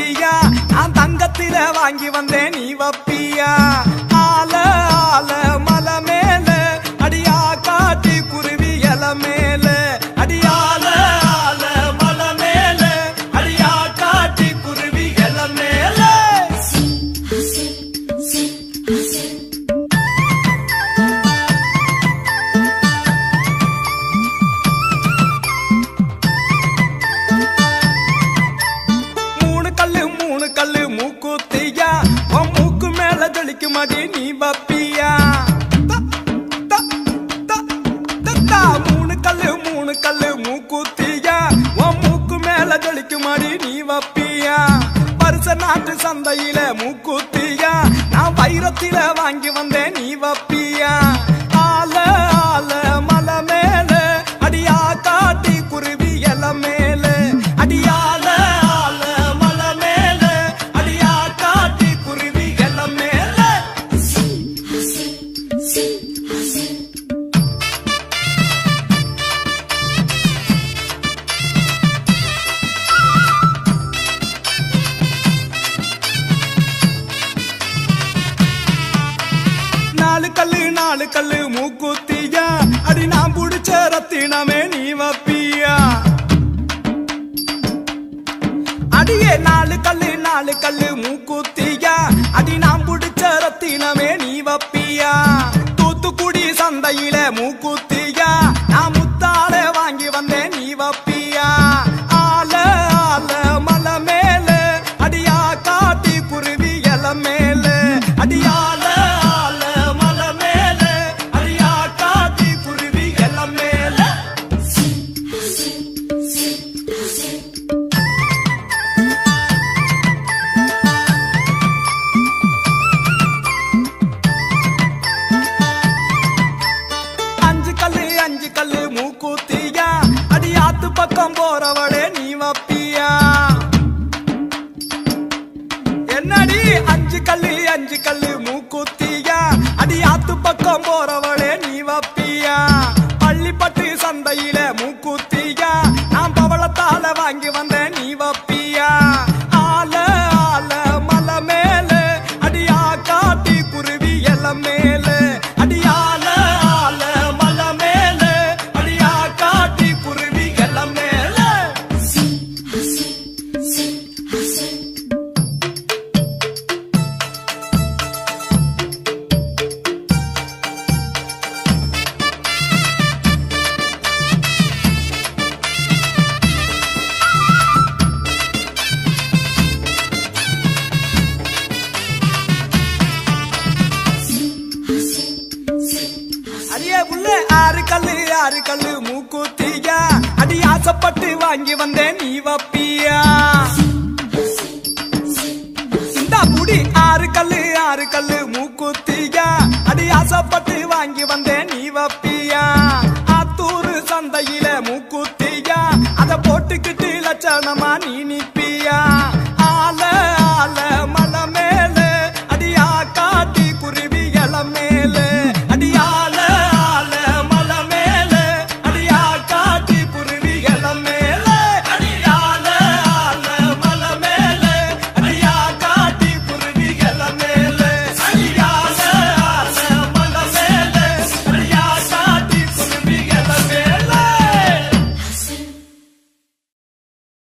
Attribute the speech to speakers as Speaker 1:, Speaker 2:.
Speaker 1: மூக்குத்தியா நான் தங்கத்தில வாங்கி வந்தேன் நீ வப்பியா ஆல ஆல மலை மேல அடியா காட்டி குருவி இல மேல அடியால ஆல மலை மேல அடியா காட்டி குருவி இல மேல மூணு கல்லு மூணு கல்லு மூக்குத்தியா உன் மூக்கு மேல ஜொலிக்கு மாடி நீ வப்பியா த, த, த, த, த. மூணு கல்லு மூணு கல்லு மூக்குத்தியா உன் மூக்கு மேல ஜொலிக்கு மாடி நீ வப்பியா பரிச நாட்டு சந்தையில மூக்குத்தியா நான் வைரத்தில வாங்கி வந்தேன் நீ வப்பியா ஆல ஆல மலை மேல அடியா காட்டி குருவி இல மேல அடியால ஆல மலை மேல அடியா காட்டி குருவி இல மேல நாலு கல்லு நாலு கல்லு மூக்குத்தியா அடி நான் புடிச்ச ரத்தினமே நீ வப்பியா அடியே நாலு கல்லு நாலு கல்லு மூக்குத்தியா அடி நான் புடிச்ச ரத்தினமே நீ வப்பியா தூத்துக்குடி சந்தையில மூக்குத்தியா நான் முத்தால வாங்கி வந்தேன் நீ வப்பியா ஆல ஆல மலை மேல அடியா காட்டி குருவி இல மேல அடியால ஆல மலை மேல அடியா காட்டி குருவி இல மேல அஞ்சு கல்லு அஞ்சு கல்லு மூக்குத்தியா அடி ஆத்து பக்கம் போறவளே நீ வப்பியா என்னடி அஞ்சு கல்லு அஞ்சு கல்லு மூக்குத்தியா அடி ஆத்து பக்கம் போறவளே நீ வப்பியா பள்ளிப்பட்டு சந்தையில மூக்குத்தியா நான் பவளத்தால வாங்கி வந்தேன் நீ வப்பியா ஆல ஆல மலை மேல அடியா காட்டி குருவி இல மேல அடியால ஆல மலை மேல அடியா காட்டி குருவி இல மேல அடியே புள்ள ஆறு கல்லு ஆறு கல்லு மூக்குத்தியா அடி ஆசைப்பட்டு வாங்கி வந்தேன் நீ வப்பியா இந்த புடி ஆறு கல்லு ஆறு கல்லு